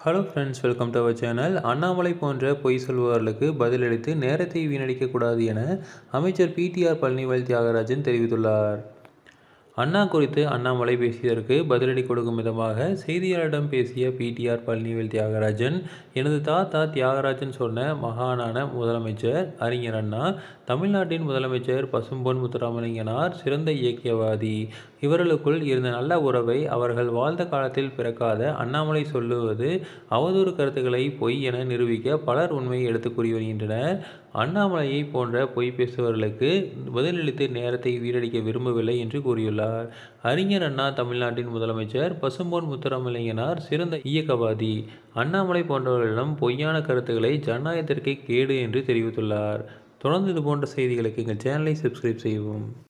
hello friends welcome to our channel Annamalai போன்ற பொய் சொல்பவர்களுக்கு பதிலளித்து நேரத்தை வீணடிக்கக்கூடாது என அமைச்சர் பிடிஆர் பழனிவேல் தியாகராஜன் தெரிவித்துள்ளார் அண்ணா குறித்து அண்ணாமலை பேசியதற்கு பதிலடி கொடுக்கும் விதமாக செய்தியாளரிடம் பேசிய பிடிஆர் பழனிவேல் தியாகராஜன் எனது தாத்தா தியாகராஜன் சொன்ன மகானான முதலமைச்சர் அறிஞர் அண்ணா தமிழ்நாட்டின் முதலமைச்சர் பசும்பொன் முத்துராமலிங்கனார் சிறந்த இயக்கியவாதி இவர்களுக்குள் இருந்த நல்ல உறவை அவர்கள் வாழ்ந்த காலத்தில் பிறக்காத அண்ணாமலை சொல்லுவது அவதூறு கருத்துக்களை பொய் என நிரூபிக்க பலர் உண்மையை எடுத்து கூறி வருகின்றனர் அண்ணாமலையை போன்ற பொய் பேசுபவர்களுக்கு பதிலளித்து நேரத்தை வீணடிக்க விரும்பவில்லை என்று கூறியுள்ளார் அறிஞர் அண்ணா தமிழ்நாட்டின் முதலமைச்சர் பசும்பொன் முத்துராமலிங்கனார் சிறந்த இயக்கவாதி அண்ணாமலை போன்றவர்களிடம் பொய்யான கருத்துக்களை ஜனநாயகத்திற்கே கேடு என்று தெரிவித்துள்ளார் தொடர்ந்து இது போன்ற செய்திகளுக்கு எங்கள் சேனலை சப்ஸ்கிரைப் செய்யவும்